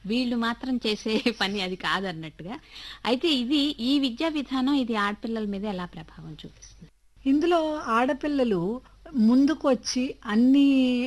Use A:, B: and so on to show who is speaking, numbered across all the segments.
A: వీళ్ళు మాత్రం చేసే పని అది కాదన్నట్టుగా అయితే ఇది ఈ విద్యా విధానం ఇది ఆడపిల్లల మీద ఎలా ప్రభావం చూపిస్తుంది
B: ఇందులో ఆడపిల్లలు ముందుకు వచ్చి అన్ని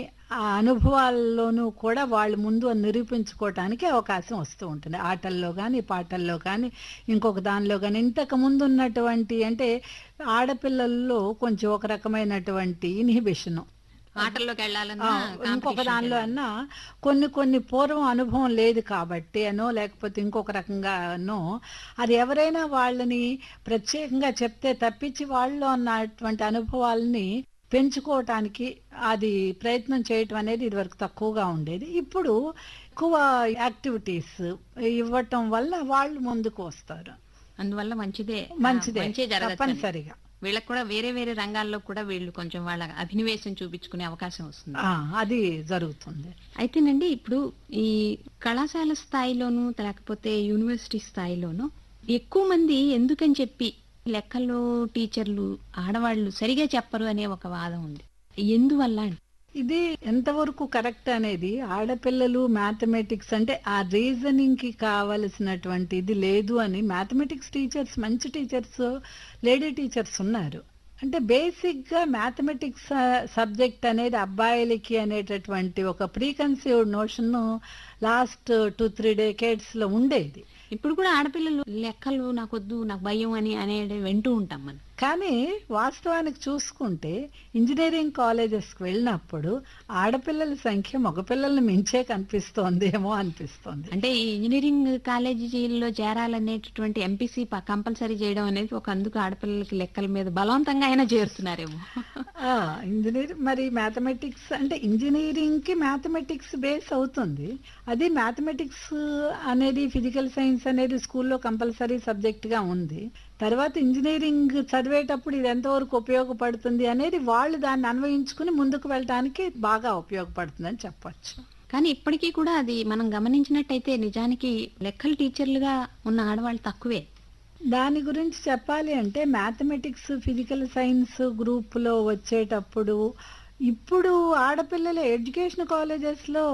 B: ఆ అనుభవాల్లోనూ కూడా వాళ్ళు ముందు నిరూపించుకోవటానికి అవకాశం వస్తూ ఉంటుంది ఆటల్లో కానీ పాటల్లో కానీ ఇంకొక దానిలో కానీ ఇంతకు ముందు ఉన్నటువంటి అంటే ఆడపిల్లల్లో కొంచెం ఒక రకమైనటువంటి ఇన్హిబిషన్
A: ఆటల్లోకి వెళ్ళాలన్నా
B: ఇంకొక
A: competition
B: దానిలో
A: కి
B: అన్నా కొన్ని కొన్ని పూర్వం అనుభవం లేదు కాబట్టి అనో లేకపోతే ఇంకొక రకంగా అనో అది ఎవరైనా వాళ్ళని ప్రత్యేకంగా చెప్తే తప్పించి వాళ్ళలో ఉన్నటువంటి అనుభవాలని పెంచుకోవటానికి అది ప్రయత్నం చేయటం అనేది ఇదివరకు తక్కువగా ఉండేది ఇప్పుడు ఎక్కువ యాక్టివిటీస్ ఇవ్వటం వల్ల వాళ్ళు ముందుకు వస్తారు
A: అందువల్ల మంచిదే
B: మంచిదే
A: మంచి జరగచ్చు
B: తప్పనిసరిగా
A: వీళ్ళకి కూడా వేరే వేరే రంగాల్లో కూడా వీళ్ళు కొంచెం వాళ్ళ అభినవేశం చూపించుకునే అవకాశం వస్తుంది
B: ఆ, అది జరుగుతుంది
A: అయితేనండి ఇప్పుడు ఈ కళాశాల స్థాయిలోను లేకపోతే యూనివర్సిటీ స్థాయిలోను ఎక్కువ మంది ఎందుకని చెప్పి లెక్కల్లో టీచర్లు ఆడవాళ్ళు సరిగా చెప్పరు అనే ఒక వాదం ఉంది ఎందువల్ల అంటే
B: ఇది ఎంతవరకు కరెక్ట్ అనేది ఆడపిల్లలు మ్యాథమెటిక్స్ అంటే ఆ రీజనింగ్ కి కావలసినటువంటి ఇది లేదు అని మ్యాథమెటిక్స్ టీచర్స్ మంచి టీచర్స్ లేడీ టీచర్స్ ఉన్నారు అంటే బేసిక్ గా మ్యాథమెటిక్స్ సబ్జెక్ట్ అనేది అబ్బాయిలకి అనేటటువంటి ఒక preconceived notion last two three decades లో ఉండేది
A: ఇప్పుడు కూడా ఆడపిల్లలు లెక్కలు నాకొద్దు నాకు భయం అని అనేది వింటూ ఉంటాం మనం
B: కానీ వాస్తవానికి చూసుకుంటే ఇంజనీరింగ్ కాలేజెస్కి వెళ్ళినప్పుడు ఆడపిల్లల సంఖ్య మగపిల్లల్ని మించే కనిపిస్తోందేమో అనిపిస్తోంది
A: అంటే ఈ ఇంజనీరింగ్ కాలేజీలో చేరాలనేటటువంటి ఎంపీసీ కంపల్సరీ చేయడం అనేది ఒక అందుకు ఆడపిల్లలకి లెక్కల మీద బలవంతంగా అయినా చేరుతున్నారేమో
B: ఆ, ఇంజనీరింగ్ మరి మ్యాథమెటిక్స్ అంటే ఇంజనీరింగ్ కి మ్యాథమెటిక్స్ బేస్ అవుతుంది అది మ్యాథమెటిక్స్ అనేది ఫిజికల్ సైన్స్ అనేది స్కూల్లో కంపల్సరీ సబ్జెక్ట్ గా ఉంది తర్వాత ఇంజనీరింగ్ చదివేటప్పుడు ఇది ఎంతవరకు ఉపయోగపడుతుంది అనేది వాళ్ళు దాన్ని అన్వయించుకుని ముందుకు వెళ్ళడానికి బాగా ఉపయోగపడుతుందని చెప్పొచ్చు
A: కానీ ఇప్పటికీ కూడా అది మనం గమనించినట్టయితే నిజానికి లెక్కల టీచర్లుగా ఉన్న ఆడవాళ్ళు తక్కువే
B: దాని గురించి చెప్పాలి అంటే మ్యాథమెటిక్స్ ఫిజికల్ సైన్స్ గ్రూప్లో వచ్చేటప్పుడు ఇప్పుడు ఆడపిల్లల ఎడ్యుకేషన్ కాలేజెస్లో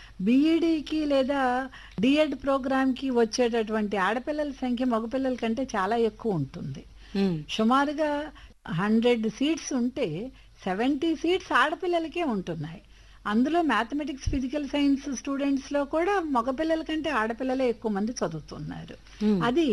B: బీఈడీకి లేదా డిఎడ్ ప్రోగ్రామ్కి వచ్చేటటువంటి ఆడపిల్లల సంఖ్య మగపిల్లల కంటే చాలా ఎక్కువ ఉంటుంది సుమారుగా హండ్రెడ్ సీట్స్ ఉంటే సెవెంటీ సీట్స్ ఆడపిల్లలకే ఉంటున్నాయి అందులో మ్యాథమెటిక్స్ ఫిజికల్ సైన్స్ స్టూడెంట్స్ లో కూడా మగపిల్లల కంటే ఆడపిల్లలే ఎక్కువ మంది చదువుతున్నారు
A: Hmm.
B: అది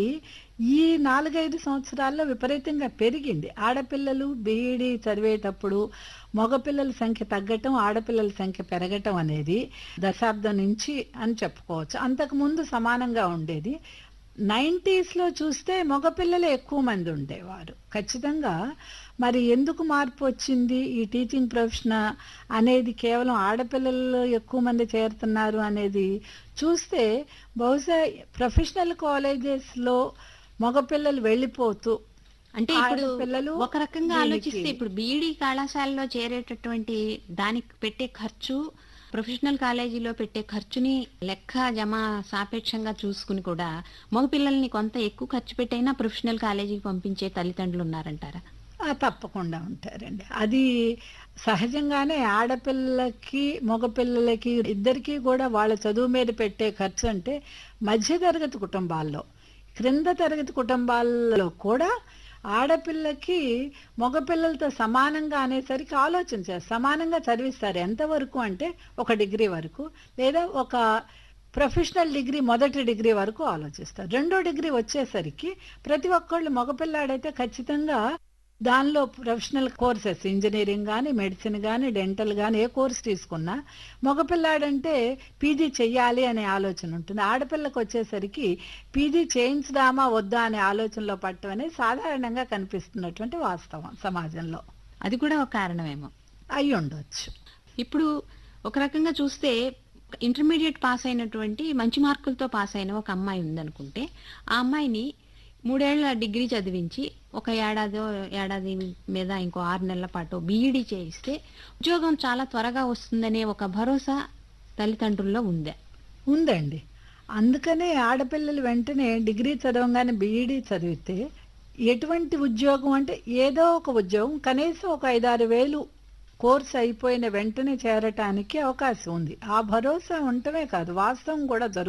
B: ఈ నాలుగైదు సంవత్సరాల్లో విపరీతంగా పెరిగింది ఆడపిల్లలు బీఈడి చదివేటప్పుడు మగపిల్లల సంఖ్య తగ్గటం ఆడపిల్లల సంఖ్య పెరగటం అనేది దశాబ్దం నుంచి అని చెప్పుకోవచ్చు అంతకు ముందు సమానంగా ఉండేది నైంటీస్ లో చూస్తే మగపిల్లలే ఎక్కువ మంది ఉండేవారు ఖచ్చితంగా మరి ఎందుకు మార్పు వచ్చింది ఈ టీచింగ్ ప్రొఫెషన్ అనేది కేవలం ఆడపిల్లలు ఎక్కువ మంది చేరుతున్నారు అనేది చూస్తే బహుశా ప్రొఫెషనల్ కాలేజెస్ లో మగపిల్లలు వెళ్ళిపోతూ
A: అంటే ఇప్పుడు
B: ఆడపిల్లలు
A: ఒక రకంగా
B: దీనికి-
A: ఆలోచిస్తే ఇప్పుడు బీఈడి కళాశాలలో చేరేటటువంటి దానికి పెట్టే ఖర్చు ప్రొఫెషనల్ కాలేజీలో పెట్టే ఖర్చుని లెక్క జమ సాపేక్షంగా చూసుకుని కూడా మగపిల్లల్ని కొంత ఎక్కువ ఖర్చు పెట్టైనా ప్రొఫెషనల్ కాలేజీకి పంపించే తల్లిదండ్రులు ఉన్నారంటారా
B: ఆ, తప్పకుండా ఉంటారండి అది సహజంగానే ఆడపిల్లలకి మగపిల్లలకి ఇద్దరికీ కూడా వాళ్ళ చదువు మీద పెట్టే ఖర్చు అంటే మధ్యతరగతి కుటుంబాల్లో క్రింద తరగతి కుటుంబాల్లో కూడా ఆడపిల్లకి మగపిల్లలతో సమానంగా అనేసరికి ఆలోచన చేస్తారు సమానంగా చదివిస్తారు ఎంతవరకు అంటే ఒక డిగ్రీ వరకు లేదా ఒక ప్రొఫెషనల్ డిగ్రీ మొదటి డిగ్రీ వరకు ఆలోచిస్తారు రెండో డిగ్రీ వచ్చేసరికి ప్రతి ఒక్కళ్ళు మగపిల్లాడైతే ఖచ్చితంగా దానిలో ప్రొఫెషనల్ కోర్సెస్ ఇంజనీరింగ్ కానీ మెడిసిన్ కానీ డెంటల్ కానీ ఏ కోర్స్ తీసుకున్నా మగపిల్లాడంటే పీజీ చెయ్యాలి అనే ఆలోచన ఉంటుంది ఆడపిల్లకు వచ్చేసరికి పీజీ చేయించుదామా వద్దా అనే ఆలోచనలో పట్టడం అనేది సాధారణంగా కనిపిస్తున్నటువంటి వాస్తవం సమాజంలో
A: అది కూడా ఒక కారణమేమో
B: అయి ఉండొచ్చు
A: ఇప్పుడు ఒక రకంగా చూస్తే ఇంటర్మీడియట్ పాస్ అయినటువంటి మంచి మార్కులతో పాస్ అయిన ఒక అమ్మాయి ఉందనుకుంటే ఆ అమ్మాయిని మూడేళ్ల డిగ్రీ చదివించి ఒక ఏడాదో ఏడాది మీద ఇంకో ఆరు నెలల పాటు బీఈడీ చేయిస్తే ఉద్యోగం చాలా త్వరగా వస్తుందనే ఒక భరోసా తల్లిదండ్రుల్లో ఉందే
B: ఉందండి అందుకనే ఆడపిల్లలు వెంటనే డిగ్రీ చదవగానే బీఈడీ చదివితే ఎటువంటి ఉద్యోగం అంటే ఏదో ఒక ఉద్యోగం కనీసం ఒక ఐదారు వేలు కోర్స్ అయిపోయిన వెంటనే చేరటానికి అవకాశం ఉంది ఆ భరోసా ఉండటమే కాదు వాస్తవం కూడా జరుగుతుంది